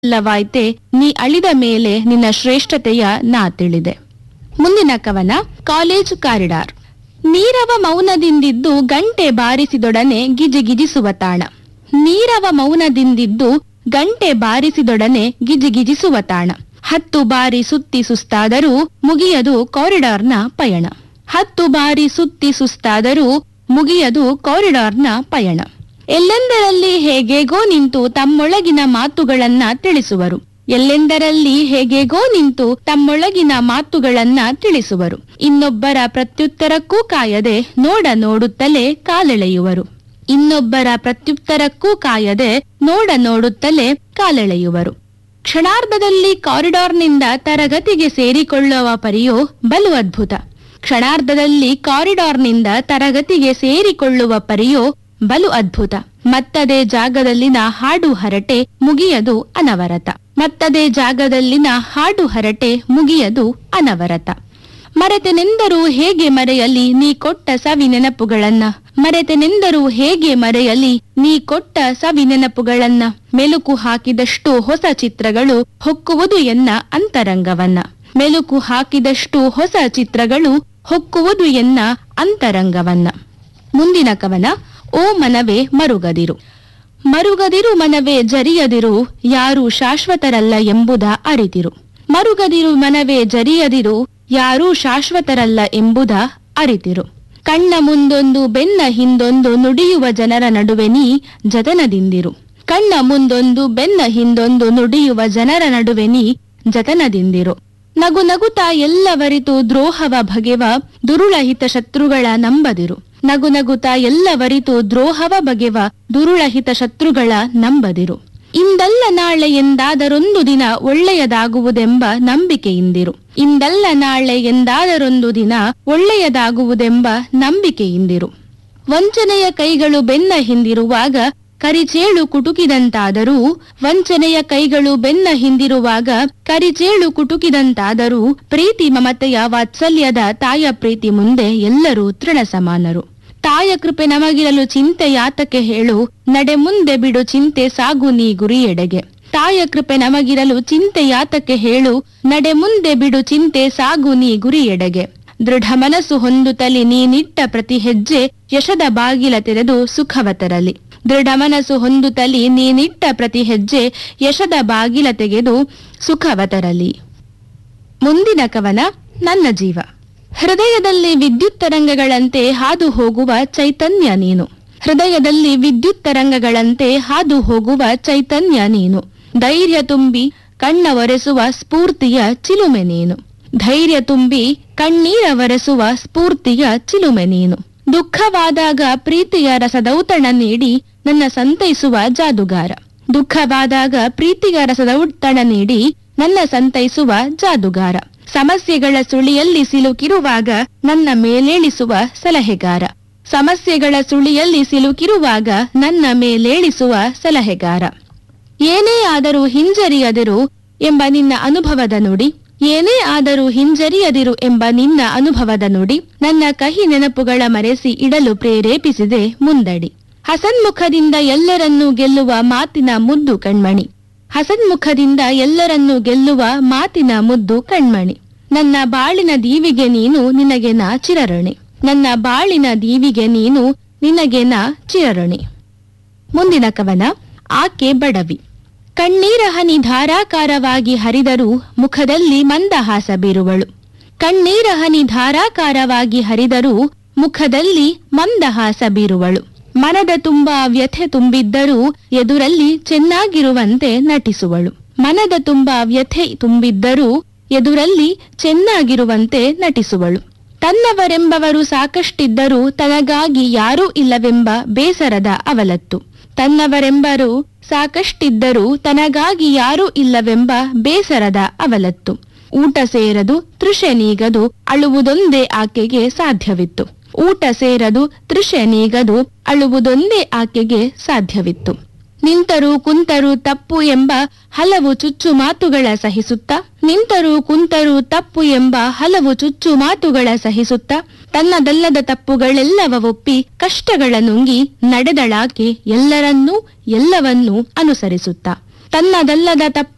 ಇಲ್ಲವಾಯ್ತೆ ನೀ ಅಳಿದ ಮೇಲೆ ನಿನ್ನ ಶ್ರೇಷ್ಠತೆಯ ನಾ ತಿಳಿದೆ ಮುಂದಿನ ಕವನ ಕಾಲೇಜ್ ಕಾರಿಡಾರ್ ನೀರವ ಮೌನದಿಂದಿದ್ದು ಗಂಟೆ ಬಾರಿಸಿದೊಡನೆ ಗಿಜಿಗಿಜಿಸುವ ತಾಣ ನೀರವ ಮೌನದಿಂದಿದ್ದು ಗಂಟೆ ಬಾರಿಸಿದೊಡನೆ ಗಿಜಿಗಿಜಿಸುವ ತಾಣ ಹತ್ತು ಬಾರಿ ಸುತ್ತಿ ಸುಸ್ತಾದರೂ ಮುಗಿಯದು ಕಾರಿಡಾರ್ನ ಪಯಣ ಹತ್ತು ಬಾರಿ ಸುತ್ತಿ ಸುಸ್ತಾದರೂ ಮುಗಿಯದು ಕಾರಿಡಾರ್ನ ಪಯಣ ಎಲ್ಲೆಂದರಲ್ಲಿ ಹೇಗೇಗೋ ನಿಂತು ತಮ್ಮೊಳಗಿನ ಮಾತುಗಳನ್ನ ತಿಳಿಸುವರು ಎಲ್ಲೆಂದರಲ್ಲಿ ಹೇಗೇಗೋ ನಿಂತು ತಮ್ಮೊಳಗಿನ ಮಾತುಗಳನ್ನ ತಿಳಿಸುವರು ಇನ್ನೊಬ್ಬರ ಪ್ರತ್ಯುತ್ತರಕ್ಕೂ ಕಾಯದೆ ನೋಡ ನೋಡುತ್ತಲೇ ಕಾಲೆಳೆಯುವರು ಇನ್ನೊಬ್ಬರ ಪ್ರತ್ಯುತ್ತರಕ್ಕೂ ಕಾಯದೆ ನೋಡ ನೋಡುತ್ತಲೇ ಕಾಲೆಳೆಯುವರು ಕ್ಷಣಾರ್ಧದಲ್ಲಿ ಕಾರಿಡಾರ್ನಿಂದ ತರಗತಿಗೆ ಸೇರಿಕೊಳ್ಳುವ ಪರಿಯೋ ಬಲು ಅದ್ಭುತ ಕ್ಷಣಾರ್ಧದಲ್ಲಿ ಕಾರಿಡಾರ್ನಿಂದ ತರಗತಿಗೆ ಸೇರಿಕೊಳ್ಳುವ ಪರಿಯೋ ಬಲು ಅದ್ಭುತ ಮತ್ತದೇ ಜಾಗದಲ್ಲಿನ ಹಾಡು ಹರಟೆ ಮುಗಿಯದು ಅನವರತ ಮತ್ತದೇ ಜಾಗದಲ್ಲಿನ ಹಾಡು ಹರಟೆ ಮುಗಿಯದು ಅನವರತ ಮರೆತೆನೆಂದರೂ ಹೇಗೆ ಮರೆಯಲಿ ನೀ ಕೊಟ್ಟ ಸವಿ ನೆನಪುಗಳನ್ನ ಮರೆತೆನೆಂದರೂ ಹೇಗೆ ಮರೆಯಲಿ ನೀ ಕೊಟ್ಟ ಸವಿ ನೆನಪುಗಳನ್ನ ಮೆಲುಕು ಹಾಕಿದಷ್ಟು ಹೊಸ ಚಿತ್ರಗಳು ಹೊಕ್ಕುವುದು ಎನ್ನ ಅಂತರಂಗವನ್ನ ಮೆಲುಕು ಹಾಕಿದಷ್ಟು ಹೊಸ ಚಿತ್ರಗಳು ಹೊಕ್ಕುವುದು ಎನ್ನ ಅಂತರಂಗವನ್ನ ಮುಂದಿನ ಕವನ ಓ ಮನವೇ ಮರುಗದಿರು ಮರುಗದಿರು ಮನವೇ ಜರಿಯದಿರು ಯಾರು ಶಾಶ್ವತರಲ್ಲ ಎಂಬುದ ಅರಿತಿರು ಮರುಗದಿರು ಮನವೇ ಜರಿಯದಿರು ಯಾರೂ ಶಾಶ್ವತರಲ್ಲ ಎಂಬುದ ಅರಿತಿರು ಕಣ್ಣ ಮುಂದೊಂದು ಬೆನ್ನ ಹಿಂದೊಂದು ನುಡಿಯುವ ಜನರ ನಡುವೆ ನೀ ಜತನದಿಂದಿರು ಕಣ್ಣ ಮುಂದೊಂದು ಬೆನ್ನ ಹಿಂದೊಂದು ನುಡಿಯುವ ಜನರ ನಡುವೆ ನೀ ಜತನದಿಂದಿರು ನಗು ನಗುತ್ತಾ ಎಲ್ಲವರಿತು ದ್ರೋಹವ ಬಗೆವ ದುರುಳಹಿತ ಶತ್ರುಗಳ ನಂಬದಿರು ನಗು ನಗುತ್ತಾ ಎಲ್ಲವರಿತು ದ್ರೋಹವ ಬಗೆವ ದುರುಳಹಿತ ಶತ್ರುಗಳ ನಂಬದಿರು ಇಂದಲ್ಲ ನಾಳೆ ಎಂದಾದರೊಂದು ದಿನ ಒಳ್ಳೆಯದಾಗುವುದೆಂಬ ನಂಬಿಕೆಯಿಂದಿರು ಇಂದಲ್ಲ ನಾಳೆ ಎಂದಾದರೊಂದು ದಿನ ಒಳ್ಳೆಯದಾಗುವುದೆಂಬ ನಂಬಿಕೆಯಿಂದಿರು ವಂಚನೆಯ ಕೈಗಳು ಬೆನ್ನ ಹಿಂದಿರುವಾಗ ಕರಿಚೇಳು ಕುಟುಕಿದಂತಾದರೂ ವಂಚನೆಯ ಕೈಗಳು ಬೆನ್ನ ಹಿಂದಿರುವಾಗ ಕರಿಚೇಳು ಕುಟುಕಿದಂತಾದರೂ ಪ್ರೀತಿ ಮಮತೆಯ ವಾತ್ಸಲ್ಯದ ತಾಯ ಪ್ರೀತಿ ಮುಂದೆ ಎಲ್ಲರೂ ತೃಣ ಸಮಾನರು ತಾಯ ಕೃಪೆ ನಮಗಿರಲು ಚಿಂತೆ ಯಾತಕ್ಕೆ ಹೇಳು ನಡೆ ಮುಂದೆ ಬಿಡು ಚಿಂತೆ ಸಾಗು ನೀ ಗುರಿಯೆಡೆಗೆ ತಾಯ ಕೃಪೆ ನಮಗಿರಲು ಚಿಂತೆ ಯಾತಕ್ಕೆ ಹೇಳು ನಡೆ ಮುಂದೆ ಬಿಡು ಚಿಂತೆ ಸಾಗು ನೀ ಗುರಿಯೆಡೆಗೆ ದೃಢ ಮನಸ್ಸು ಹೊಂದುತ್ತಲಿ ನೀನಿಟ್ಟ ಪ್ರತಿ ಹೆಜ್ಜೆ ಯಶದ ಬಾಗಿಲ ತೆರೆದು ಸುಖವ ತರಲಿ ದೃಢ ಮನಸ್ಸು ಹೊಂದುತ್ತಲಿ ನೀನಿಟ್ಟ ಪ್ರತಿ ಹೆಜ್ಜೆ ಯಶದ ಬಾಗಿಲ ತೆಗೆದು ಸುಖವ ತರಲಿ ಮುಂದಿನ ಕವನ ನನ್ನ ಜೀವ ಹೃದಯದಲ್ಲಿ ವಿದ್ಯುತ್ ತರಂಗಗಳಂತೆ ಹಾದು ಹೋಗುವ ಚೈತನ್ಯ ನೀನು ಹೃದಯದಲ್ಲಿ ವಿದ್ಯುತ್ ತರಂಗಗಳಂತೆ ಹಾದು ಹೋಗುವ ಚೈತನ್ಯ ನೀನು ಧೈರ್ಯ ತುಂಬಿ ಕಣ್ಣ ಒರೆಸುವ ಸ್ಫೂರ್ತಿಯ ಚಿಲುಮೆ ನೀನು ಧೈರ್ಯ ತುಂಬಿ ಕಣ್ಣೀರ ಒರೆಸುವ ಸ್ಫೂರ್ತಿಯ ಚಿಲುಮೆ ನೀನು ದುಃಖವಾದಾಗ ಪ್ರೀತಿಯ ರಸದೌತಣ ನೀಡಿ ನನ್ನ ಸಂತೈಸುವ ಜಾದುಗಾರ ದುಃಖವಾದಾಗ ಪ್ರೀತಿಯ ರಸದೌತಣ ನೀಡಿ ನನ್ನ ಸಂತೈಸುವ ಜಾದುಗಾರ ಸಮಸ್ಯೆಗಳ ಸುಳಿಯಲ್ಲಿ ಸಿಲುಕಿರುವಾಗ ನನ್ನ ಮೇಲೇಳಿಸುವ ಸಲಹೆಗಾರ ಸಮಸ್ಯೆಗಳ ಸುಳಿಯಲ್ಲಿ ಸಿಲುಕಿರುವಾಗ ನನ್ನ ಮೇಲೇಳಿಸುವ ಸಲಹೆಗಾರ ಏನೇ ಆದರೂ ಹಿಂಜರಿಯದಿರು ಎಂಬ ನಿನ್ನ ಅನುಭವದ ನುಡಿ ಏನೇ ಆದರೂ ಹಿಂಜರಿಯದಿರು ಎಂಬ ನಿನ್ನ ಅನುಭವದ ನುಡಿ ನನ್ನ ಕಹಿ ನೆನಪುಗಳ ಮರೆಸಿ ಇಡಲು ಪ್ರೇರೇಪಿಸಿದೆ ಮುಂದಡಿ ಹಸನ್ಮುಖದಿಂದ ಎಲ್ಲರನ್ನೂ ಗೆಲ್ಲುವ ಮಾತಿನ ಮುದ್ದು ಕಣ್ಮಣಿ ಹಸನ್ಮುಖದಿಂದ ಎಲ್ಲರನ್ನೂ ಗೆಲ್ಲುವ ಮಾತಿನ ಮುದ್ದು ಕಣ್ಮಣಿ ನನ್ನ ಬಾಳಿನ ದೀವಿಗೆ ನೀನು ನಿನಗೆ ನಾ ಚಿರಋಣಿ ನನ್ನ ಬಾಳಿನ ದೀವಿಗೆ ನೀನು ನಿನಗೆ ನಾ ಚಿರಋಣಿ ಮುಂದಿನ ಕವನ ಆಕೆ ಬಡವಿ ಕಣ್ಣೀರ ಹನಿ ಧಾರಾಕಾರವಾಗಿ ಹರಿದರೂ ಮುಖದಲ್ಲಿ ಮಂದಹಾಸ ಬೀರುವಳು ಕಣ್ಣೀರ ಹನಿ ಧಾರಾಕಾರವಾಗಿ ಹರಿದರೂ ಮುಖದಲ್ಲಿ ಮಂದಹಾಸ ಬೀರುವಳು ಮನದ ತುಂಬಾ ವ್ಯಥೆ ತುಂಬಿದ್ದರೂ ಎದುರಲ್ಲಿ ಚೆನ್ನಾಗಿರುವಂತೆ ನಟಿಸುವಳು ಮನದ ತುಂಬಾ ವ್ಯಥೆ ತುಂಬಿದ್ದರೂ ಎದುರಲ್ಲಿ ಚೆನ್ನಾಗಿರುವಂತೆ ನಟಿಸುವಳು ತನ್ನವರೆಂಬವರು ಸಾಕಷ್ಟಿದ್ದರೂ ತನಗಾಗಿ ಯಾರೂ ಇಲ್ಲವೆಂಬ ಬೇಸರದ ಅವಲತ್ತು ತನ್ನವರೆಂಬರು ಸಾಕಷ್ಟಿದ್ದರೂ ತನಗಾಗಿ ಯಾರೂ ಇಲ್ಲವೆಂಬ ಬೇಸರದ ಅವಲತ್ತು ಊಟ ಸೇರದು ತೃಷೆ ನೀಗದು ಅಳುವುದೊಂದೇ ಆಕೆಗೆ ಸಾಧ್ಯವಿತ್ತು ಊಟ ಸೇರದು ತೃಷೆ ನೀಗದು ಅಳುವುದೊಂದೇ ಆಕೆಗೆ ಸಾಧ್ಯವಿತ್ತು ನಿಂತರೂ ಕುಂತರೂ ತಪ್ಪು ಎಂಬ ಹಲವು ಚುಚ್ಚು ಮಾತುಗಳ ಸಹಿಸುತ್ತ ನಿಂತರೂ ಕುಂತರೂ ತಪ್ಪು ಎಂಬ ಹಲವು ಚುಚ್ಚು ಮಾತುಗಳ ಸಹಿಸುತ್ತ ತನ್ನದಲ್ಲದ ತಪ್ಪುಗಳೆಲ್ಲವ ಒಪ್ಪಿ ಕಷ್ಟಗಳ ನುಂಗಿ ನಡೆದಳಾಕೆ ಎಲ್ಲರನ್ನೂ ಎಲ್ಲವನ್ನೂ ಅನುಸರಿಸುತ್ತ ತನ್ನದಲ್ಲದ ತಪ್ಪು